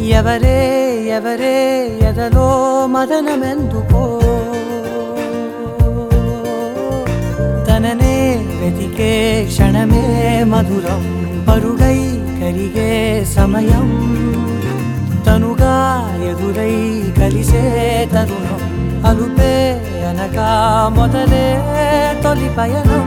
ఎవరే ఎవరే ఎదలో మదనమెందుకో తననే వెతికే క్షణమే మధురం పరుగై కరిగే సమయం తనుగా ఎదురై కలిసే తరుణం అలుపే అనగా మొదలే తొలి పయనం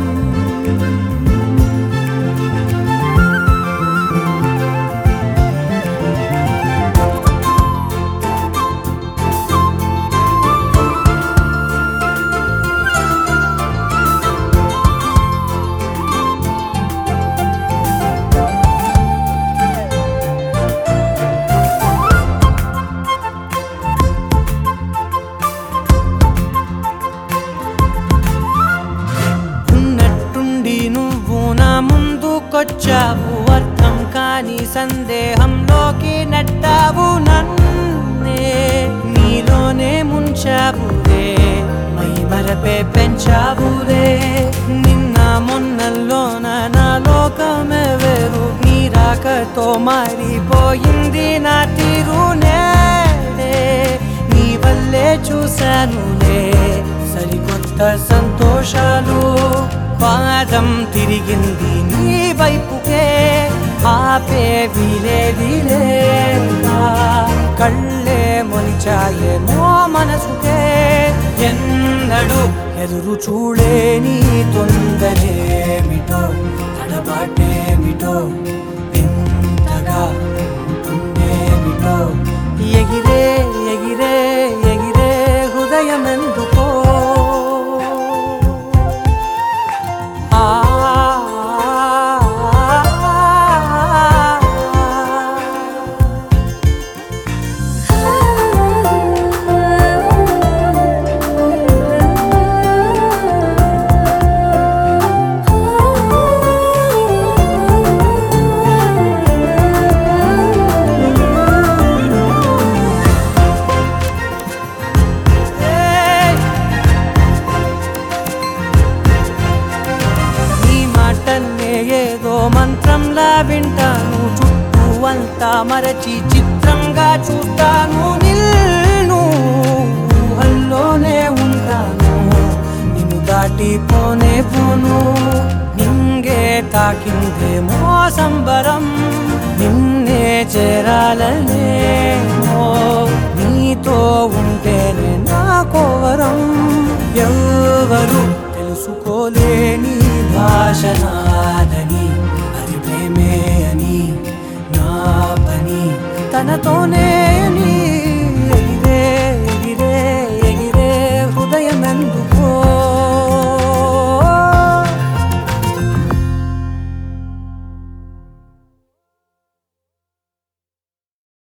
ఉన్నట్టుండి నువ్వు నా ముందుకొచ్చావు అర్థం కాని సందేహంలోకి నెట్టావు నన్నే నీలోనే ముంచావురే మై మరపే పెంచావురే నిన్న మొన్నల్లోన నా లోకమే వేరు నీ రాకతో మారిపోయింది నా తీరు నేడే నీ వల్లే చూశానులే సరికొత్త సంతోషాలు పాదం తిరిగింది నీ వైపుకే ఆపే వీలేదిలే కళ్ళే మొలిచాయే మో మనసుకే ఎన్నడు ఎదురు చూడేని తొందరేమిటో తడబాటేమిటో వింతగా ఉంటుందేమిటో ఎగిరే ఎగిరే ఎగిరే హృదయం ఎందుకో ఆ ఏయ్! నీ మాటల్నే ఏదో మంత్రంలా వింటాను చుట్టూ అంతా మరచి చిత్రంగా చూస్తాను నిన్ను ఊహల్లోనే ఉంటాను నిన్ను దాటిపోనే పోను నింగే తాకిందేమో సంబరం నిన్నే చేరాలనేమో నీతో ఉంటేనే నా కోవరం ఎవరు తెలుసుకోలేని భాష నాదని అది ప్రేమే అని నా పని తనతోనే